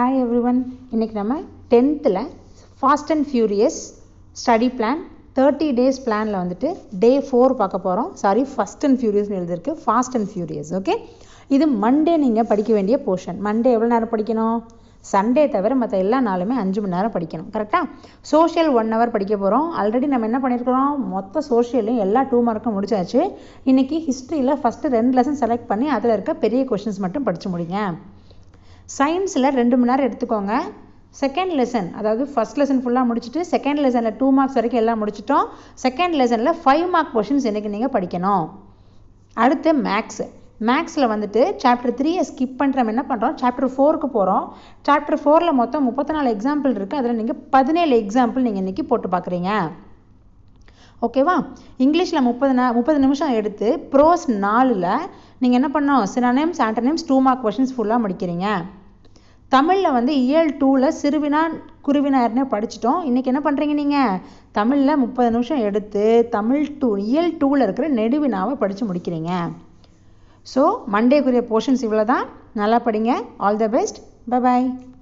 hi every one இன்றைக்கி நம்ம டென்த்தில் fast and furious study plan thirty days பிளானில் வந்துட்டு டே ஃபோர் பார்க்க போகிறோம் சாரி ஃபஸ்ட் அண்ட் ஃபியூரியஸ்னு எழுதிருக்கு ஃபாஸ்ட் அண்ட் ஃபியூரியஸ் ஓகே இது மண்டே நீங்கள் படிக்க வேண்டிய போர்ஷன் மண்டே எவ்வளோ நேரம் படிக்கணும் சண்டே தவிர மற்ற எல்லா நாளுமே அஞ்சு மணி நேரம் படிக்கணும் கரெக்டாக சோஷியல் ஒன் ஹவர் படிக்க போகிறோம் ஆல்ரெடி நம்ம என்ன பண்ணியிருக்கிறோம் மொத்த சோஷியலையும் எல்லா டூ மார்க்கும் முடிச்சாச்சு இன்றைக்கி ஹிஸ்ட்ரியில் ஃபஸ்ட்டு ரெண்டு லெசன் செலக்ட் பண்ணி அதில் இருக்க பெரிய கொஷின்ஸ் மட்டும் படித்து முடிங்க சயின்ஸில் ரெண்டு மணி நேரம் எடுத்துக்கோங்க செகண்ட் லெசன் அதாவது ஃபஸ்ட் லெசன் ஃபுல்லாக முடிச்சுட்டு செகண்ட் லெசனில் டூ மார்க்ஸ் வரைக்கும் எல்லாம் முடிச்சிட்டோம் செகண்ட் லெசனில் ஃபைவ் மார்க் கொஷின்ஸ் இன்றைக்கி நீங்கள் படிக்கணும் அடுத்து மேக்ஸு மேக்ஸில் வந்துட்டு சாப்டர் த்ரீயை ஸ்கிப் பண்ணுறோம் என்ன பண்ணுறோம் சாப்டர் ஃபோருக்கு போகிறோம் சாப்டர் ஃபோரில் மொத்தம் முப்பத்தி நாலு எக்ஸாம்பிள் இருக்குது அதில் நீங்கள் பதினேழு எக்ஸாம்பிள் நீங்கள் இன்றைக்கி போட்டு பார்க்குறீங்க ஓகேவா இங்கிலீஷில் முப்பது நா முப்பது நிமிஷம் எடுத்து ப்ரோஸ் நாலில் நீங்கள் என்ன பண்ணோம் synonyms antonyms two mark questions ஃபுல்லாக முடிக்கிறீங்க தமிழில் வந்து இயல் டூவில் சிறுவினா குருவினார்னு படிச்சிட்டோம் இன்றைக்கி என்ன பண்ணுறீங்க நீங்கள் தமிழில் முப்பது நிமிஷம் எடுத்து தமிழ் டூ இயல் டூவில் இருக்கிற நெடுவினாவை படித்து முடிக்கிறீங்க ஸோ மண்டேக்குரிய போர்ஷன்ஸ் இவ்வளோ தான் நல்லா படிங்க all the best bye bye